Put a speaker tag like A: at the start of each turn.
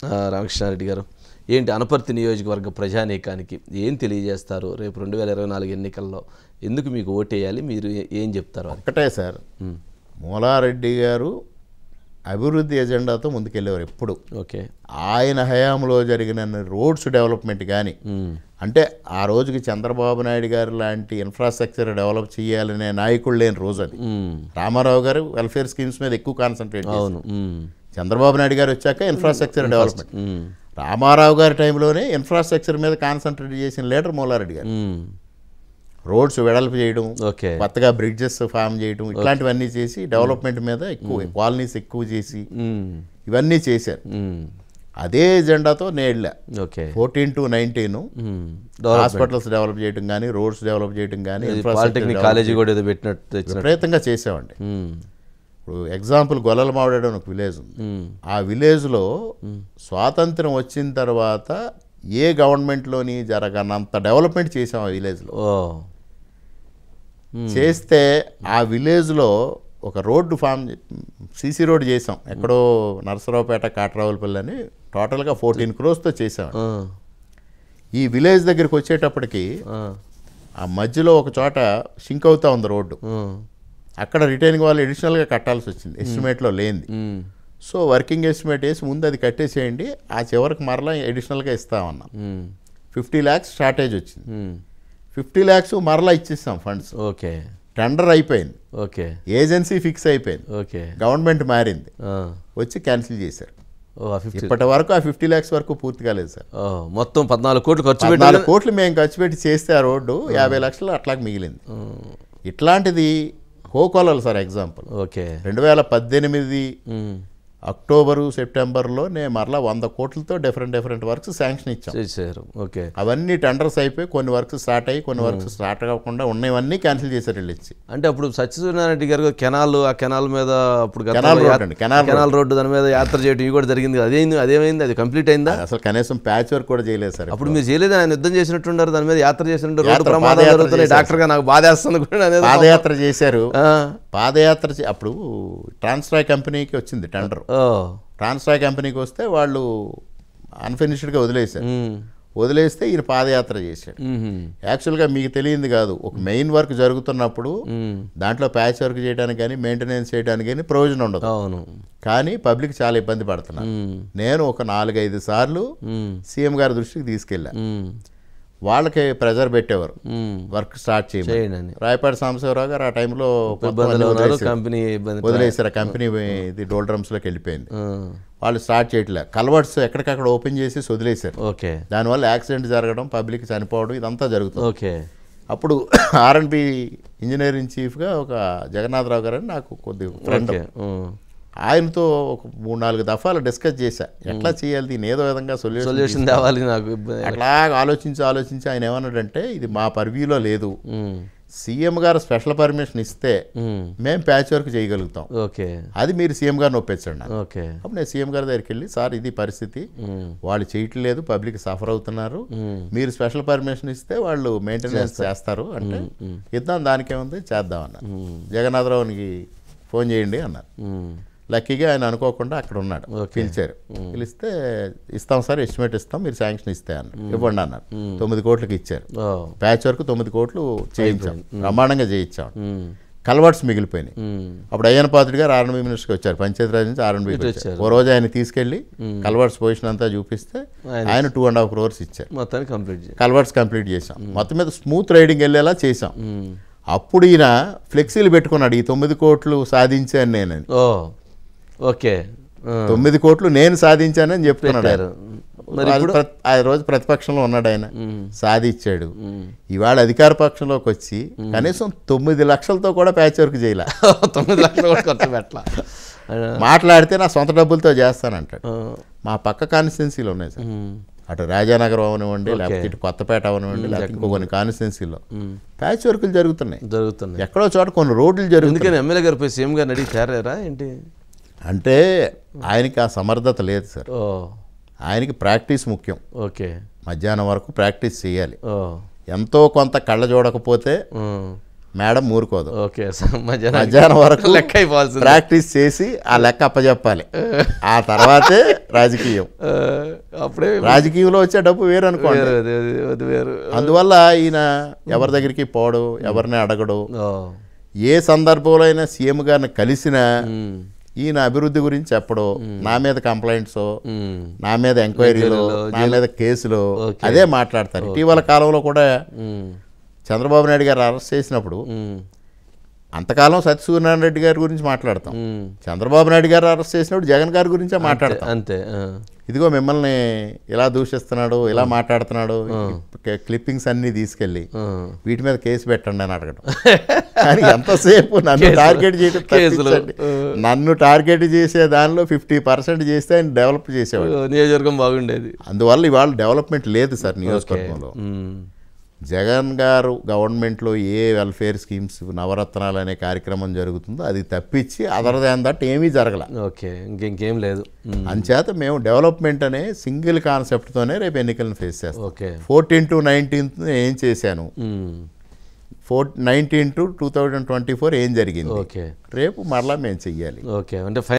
A: ఆ, రామకృష్ణారెడ్డి గారు ఏంటి అనపర్తి నియోజకవర్గ ప్రజానీకానికి ఏం తెలియజేస్తారు రేపు రెండు వేల ఇరవై నాలుగు ఎన్నికల్లో ఎందుకు మీకు ఓటేయాలి మీరు ఏ- ఏం చెప్తారు వారికి
B: ఒకటే సార్ మూలారెడ్డి గారు అభివృద్ధి ఎజెండాతో ముందుకెళ్ళేవారు ఎప్పుడు
A: ఓకే
B: ఆయన హయాంలో జరిగిన రోడ్స్ డెవలప్మెంట్ కానీ
A: మ్మ్.
B: అంటే ఆ రోజుకి చంద్రబాబు నాయుడు గారు లాంటి ఇన్ఫ్రాస్ట్రక్చర్ డెవలప్ చేయాలనే నాయకుడు లేని రోజు అది
A: మ్మ్.
B: రామారావు గారు వెల్ఫేర్ స్కీమ్స్ మీద ఎక్కువ కాన్సన్ట్రేట్ చేశారు
A: అవును మ్మ్.
B: చంద్రబాబు నాయుడు గారు వచ్చాక ఇన్ఫ్రాస్ట్రక్చర్ డెవలప్మెంట్
A: మ్మ్.
B: రామారావు గారి టైంలోనే ఇన్ఫ్రాస్ట్రక్చర్ మీద కాన్సన్ట్రేట్ చేసిన లీడర్ మూలారెడ్డి గారు
A: మ్మ్.
B: రోడ్స్ వెడల్పు చేయడం
A: ఓకే
B: కొత్తగా బ్రిడ్జెస్ ఫామ్ చేయడం ఇట్లాంటివన్నీ చేసి డెవలప్మెంట్ మీద ఎక్కువ కాలనీస్ ఎక్కువ చేసి
A: మ్మ్.
B: ఇవన్నీ చేశారు
A: మ్మ్.
B: అదే ఎజెండాతో నేళ్ళా
A: ఓకే
B: ఫోర్టీన్ టు నైన్టీన్
A: మ్మ్.
B: హాస్పిటల్స్ డెవలప్ చేయడం కానీ రోడ్స్ డెవలప్ చేయడం కానీ
A: ఇది
B: infrastructure
A: పాలిటెక్నిక్
B: develop
A: కాలేజీ కూడా ఏదో పెట్టినట్టు తెచ్చినట్టు
B: విపరీతంగా చేసామండి
A: మ్మ్.
B: ఇప్పుడు ఎగ్జాంపుల్ గొల్లల మావిడాడు అని ఒక విలేజ్ ఉంది
A: మ్మ్.
B: ఆ విలేజ్లో స్వాతంత్రం వచ్చిన తర్వాత ఏ గవర్నమెంట్లోని జరగనంత డెవలప్మెంట్ చేసాం ఆ విలేజ్లో
A: ఓ
B: చేస్తే ఆ విలేజ్లో ఒక రోడ్డు ఫామ్ సీసీ రోడ్ చేసాం ఎక్కడో నరసరావుపేట కాట్రావులపల్లి అని టోటల్గా ఫోర్టీన్ క్రోస్తో చేసాం
A: ఆ.
B: ఈ విలేజ్ దగ్గరికి వచ్చేటప్పటికి
A: ఆ.
B: ఆ మధ్యలో ఒక చోట షింక్ అవుతా ఉంది రోడ్డు
A: ఆ.
B: అక్కడ రిటైనింగ్ వాళ్ళు ఎడిషనల్గా కట్టాల్సి వచ్చింది ఎస్టిమేట్లో లేనిది
A: మ్మ్.
B: సో వర్కింగ్ ఎస్టిమేట్ వేసి ముందు అది కట్టేసేయండి ఆ చివరికి మరలా ఎడిషనల్గా ఇస్తామన్నాం
A: మ్మ్.
B: ఫిఫ్టీ ల్యాక్స్ షార్టేజ్ వచ్చింది
A: మ్మ్.
B: ఫిఫ్టీ ల్యాక్స్ మరలా ఇచ్చేస్తాం ఫండ్స్
A: ఓకే
B: టెండర్ అయిపోయింది
A: ఓకే
B: ఏజెన్సీ ఫిక్స్ అయిపోయింది
A: ఓకే
B: గవర్నమెంట్ మారింది
A: ఆ.
B: వచ్చి క్యాన్సిల్ చేశారు
A: ఓ ఆ ఫిఫ్టీ
B: ఇప్పటి వరకు ఆ ఫిఫ్టీ ల్యాక్స్ వరకు పూర్తి కాలేదు సార్
A: ఓ, మొత్తం పద్నాలుగు కోట్లు ఖర్చు
B: నాలుగు
A: పెట్టాలి
B: కోట్లు మేము ఖర్చు పెట్టి చేస్తే ఆ రోడ్డు యాభై లక్షలు అట్లాగే మిగిలింది ఇట్లాంటిది హోకోలలు సార్ ఎగ్జాంపుల్
A: ఓకే
B: రెండు వేల పద్దెనిమిది
A: మ్మ్.
B: అక్టోబరు సెప్టెంబర్లో నేను మరలా వంద కోట్లతో డిఫరెంట్ డిఫరెంట్ వర్క్స్ శాంక్షన్ ఇచ్చాం
A: చేశారు ఓకే
B: అవన్నీ టెండర్స్ అయిపోయి కొన్ని వర్క్స్ స్టార్ట్ అయ్యి కొన్ని వర్క్స్ స్టార్ట్ అవ్వకుండా ఉన్నవన్నీ క్యాన్సిల్ చేశారు వీళ్ళు ఇచ్చి
A: అంటే అప్పుడు సత్యసూర్యనారాయణ గారు కెనాల్ ఆ కెనాల్ మీద అప్పుడు గతంలో
B: కెనాల్ రోడ్
A: యా-
B: అండి, కెనాల్
A: కెనాల్ రోడ్డు దాని మీద యాత్ర చేయడం ఇవి కూడా జరిగింది కదా. అదేంది అదేమైంది అది కంప్లీట్ అయిందా
B: అసలు కనీసం ప్యాచ్ వర్క్ కూడా చేయలేదు సార్
A: అప్పుడు మీరు చేయలేదు ఆయన యుద్ధం చేసినట్టున్నారు దాని మీద యాత్ర చేసినట్టు రోడ్డు
B: యాత్ర,
A: ప్రమాదాలు
B: పాదయాత్ర
A: జరుగుతున్నాయి
B: చేశారు.
A: డాక్టర్ గా నాకు బాధేస్తుంది కూడా అనేది
B: పాదయాత్ర చేశారు
A: ఆ.
B: పాదయాత్ర చే- అప్పుడు ట్రాన్స్ట్రాయ్ కంపెనీకి వచ్చింది టెండర్
A: ఓ
B: ట్రాన్స్ట్రాయ్ కంపెనీకి వస్తే వాళ్ళు అన్ఫినిష్డ్గా వదిలేశారు
A: మ్మ్.
B: వదిలేస్తే ఈయన పాదయాత్ర చేశాడు
A: మ్మ్.
B: యాక్చువల్గా మీకు తెలియంది కాదు ఒక మెయిన్ వర్క్ జరుగుతున్నప్పుడు
A: మ్మ్.
B: దాంట్లో ప్యాచ్ వర్క్ చేయడానికి కానీ మెయింటెనెన్స్ చేయడానికి కానీ ప్రయోజనం ఉండదు
A: అవును
B: కానీ పబ్లిక్ చాలా ఇబ్బంది పడుతున్నారు
A: మ్మ్.
B: నేను ఒక నాలుగైదు సార్లు
A: మ్మ్.
B: సీఎం గారి దృష్టికి తీసుకెళ్ళా
A: మ్మ్.
B: వాళ్ళకి ప్రెజర్ పెట్టేవారు
A: మ్మ్.
B: వర్క్ స్టార్ట్ చేయమని
A: చేయండి అని
B: రాయపాటి సాంబశివరావు గారు ఆ టైంలో మొత్తం
A: ఇబ్బందులు
B: అన్ని
A: ఉన్నారు
B: వదిలేశారు.
A: కంపెనీ ఇబ్బంది
B: వదిలేశారు ఆ కంపెనీ ఇది డోల్ డ్రమ్స్లోకి వెళ్ళిపోయింది
A: ఆ.
B: వాళ్ళు స్టార్ట్ చేయట్లే కల్వర్ట్స్ ఎక్కడికక్కడ ఓపెన్ చేసి వదిలేశారు
A: ఓకే
B: దానివల్ల యాక్సిడెంట్ జరగడం పబ్లిక్ చనిపోవడం ఇదంతా జరుగుతుంది
A: ఓకే
B: అప్పుడు ఆర్ఎన్బి ఇంజనీరింగ్ చీఫ్గా ఒక జగన్నాథరావు గారు అని నాకు కొద్ది ఫ్రెండ్
A: ఓకే మ్మ్.
B: ఆయనతో ఒక మూడు నాలుగు దఫాలు డిస్కస్ చేశా ఎట్లా చేయాలి దీన్ని ఏదో విధంగా సొల్యూషన్
A: సొల్యూషన్ తేవాలి నాకు ఇబ్బంది
B: అట్లా ఆలోచించి ఆలోచించి ఆయన ఏమన్నాడంటే ఇది మా పర్వ్యూలో లేదు
A: మ్మ్.
B: సీఎం గారు స్పెషల్ పర్మిషన్ ఇస్తే
A: మ్మ్.
B: మేము ప్యాచ్ వర్క్ చేయగలుగుతాం
A: ఓకే
B: అది మీరు సీఎం గారిని ఒప్పించండి నాకు.
A: ఓకే
B: అప్పుడు నేను సీఎం గారి దగ్గరికి వెళ్ళి సార్ ఇది పరిస్థితి
A: మ్మ్.
B: వాళ్ళు చేయట్లేదు పబ్లిక్ సఫర్ అవుతున్నారు
A: మ్మ్.
B: మీరు స్పెషల్ పర్మిషన్ ఇస్తే వాళ్ళు మెయింటెనెన్స్ చేస్తారు అంటే ఇద్దాం దానికేముంది చేద్దాం అన్నారు జగన్నాథరావునికి ఫోన్ చేయండి అన్నారు
A: మ్మ్.
B: లక్కీగా ఆయన అనుకోకుండా అక్కడ ఉన్నాడు
A: ఓకే.
B: పిలిచారు పిలిస్తే ఇస్తాం సార్ ఎస్టిమేట్ ఇస్తాం మీరు శాంక్షన్ ఇస్తే అన్నారు ఇవ్వండి అన్నారు తొమ్మిది కోట్లకి ఇచ్చారు
A: ఓ
B: ప్యాచ్ వరకు తొమ్మిది కోట్లు చేయించాం బ్రహ్మాండంగా చేయించాం
A: మ్మ్.
B: కల్వర్ట్స్ మిగిలిపోయినాయి
A: మ్మ్.
B: అప్పుడు అయ్యన పాత్రుడు గారు ఆర్ఎన్బి మినిస్టర్కి వచ్చారు పంచాయతీరాజ్ నుంచి ఆర్ఎన్బికి వచ్చారు
A: వచ్చారు.
B: ఓ రోజు ఆయన తీసుకెళ్లి కల్వర్ట్స్ పొజిషన్ అంతా చూపిస్తే ఆయన టూ అండ్ హాఫ్ క్రోర్స్ ఇచ్చారు
A: మొత్తానికి కంప్లీట్ చేయాలి
B: కల్వర్ట్స్ కంప్లీట్ చేసాం మొత్తం మీద స్మూత్ రైడింగ్ వెళ్ళేలా చేసాం
A: మ్మ్.
B: అప్పుడు ఈయన ఫ్లెక్సీలు పెట్టుకున్నాడు ఈ తొమ్మిది కోట్లు సాధించాను నేను
A: ఓ ఓకే ఆ.
B: తొమ్మిది కోట్లు నేను సాధించానని చెప్తున్నాడు ఆయన.
A: పెట్టారు. మరి
B: వాళ్ళు ప్ర- ఆ రోజు ప్రతిపక్షంలో ఉన్నాడు ఆయన
A: మ్మ్.
B: సాధించాడు
A: మ్మ్.
B: ఇవాళ అధికార పక్షంలోకి వచ్చి కనీసం తొమ్మిది లక్షలతో కూడా ప్యాచ్ వర్క్ చేయలే
A: తొమ్మిది లక్షలు కూడా ఖర్చు పెట్టాల
B: మాట్లాడితే నా సొంత డబ్బులతో చేస్తానంటాడు
A: ఆ.
B: మా పక్క కాన్స్టిట్యున్సీలు ఉన్నాయి సార్
A: మ్మ్.
B: అటు రాజానగరం అవనివ్వండి లేకపోతే ఇటు కొత్తపేట అవనివ్వండి లేకపోతే ఇంకో కొన్ని కాన్స్టిట్యున్సీలో ప్యాచ్ వర్కులు జరుగుతున్నాయి
A: జరుగుతున్నాయి
B: ఎక్కడో చోట కొన్ని రోడ్లు జరుగుతున్నాయి
A: ఎందుకని ఎమ్మెల్యే గారు పోయి సీఎం గారిని అడిగి తేరారా ఏంటి
B: అంటే ఆయనకి ఆ సమర్థత లేదు సార్
A: ఓ
B: ఆయనకి ప్రాక్టీస్ ముఖ్యం
A: ఓకే
B: మధ్యాహ్నం వరకు ప్రాక్టీస్ చేయాలి
A: ఓ
B: ఎంతో కొంత కళ్ళ చూడకపోతే
A: ఉమ్.
B: మేడం ఊరుకోదు
A: ఓకే సార్ మధ్యాహ్నం
B: మధ్యాహ్నం వరకు
A: లెక్క అయిపోవాల్సింది
B: ప్రాక్టీస్ చేసి ఆ లెక్క అప్పచెప్పాలి ఆ తర్వాతే రాజకీయం
A: ఆ, అప్పుడే
B: రాజకీయంలో వచ్చే డబ్బు వేరు అనుకోండి
A: వేరు అది అది అది వేరు
B: అందువల్ల ఈయన ఎవరి దగ్గరికి పోడు ఎవరిని అడగడు
A: ఓ,
B: ఏ సందర్భంలో అయినా సీఎం గారిని కలిసినా
A: ఉమ్,
B: ఈయన అభివృద్ధి గురించి చెప్పడు నా మీద కంప్లైంట్స్
A: ఉమ్,
B: నా మీద ఎంక్వైరీలు నా మీద కేసులు
A: ఓకే.
B: అదే మాట్లాడతారు ఇటీవల కాలంలో కూడా
A: ఉమ్,
B: చంద్రబాబు నాయుడు గారు అరెస్ట్ చేసినప్పుడు
A: ఉమ్,
B: అంతకాలం సత్యసూర్యనారాయణ రెడ్డి గారి గురించి మాట్లాడతాం
A: ఉమ్.
B: చంద్రబాబు నాయుడు గారు అరెస్ట్ చేసినప్పుడు జగన్ గారి గురించే మాట్లాడతాం
A: అంతే ఆ,
B: ఇదిగో మిమ్మల్ని ఇలా దూషిస్తున్నాడు ఇలా మాట్లాడుతున్నాడు క్లిప్పింగ్స్ అన్నీ తీసుకెళ్ళి
A: ఆ.
B: వీటి మీద కేసు పెట్టండి అని అడగడం కానీ ఎంతసేపు నన్ను టార్గెట్ చేయడం
A: కేసులు.
B: తప్పించండి. నన్ను టార్గెట్ చేసే దానిలో ఫిఫ్టీ పర్సెంట్ చేస్తే ఆయన డెవలప్ చేసేవాడు
A: నియోజకవర్గం బాగుండేది
B: అందువల్ల ఇవాళ డెవలప్మెంట్ లేదు సార్ నియోజకవర్గంలో
A: ఉమ్,
B: జగన్ గారు గవర్నమెంట్లో ఏ వెల్ఫేర్ స్కీమ్స్ నవరత్నాలు అనే కార్యక్రమం జరుగుతుందో అది తప్పించి అదర్ దాన్ దట్ ఏమీ జరగల
A: ఓకే ఇంక ఇంకేం లేదు ఉమ్,
B: అంచేత మేము డెవలప్మెంట్ అనే సింగిల్ కాన్సెప్ట్తోనే రేపు ఎన్నికలను ఫేస్ చేస్తాం
A: ఓకే
B: ఫోర్టీన్ టు నైన్టీన్త్ ఏం చేశాను
A: ఉమ్,
B: four nineteen to two thousand twenty four ఏం జరిగింది
A: ఓకే
B: రేపు మరలా మేము చెయ్యాలి
A: ఓకే అంటే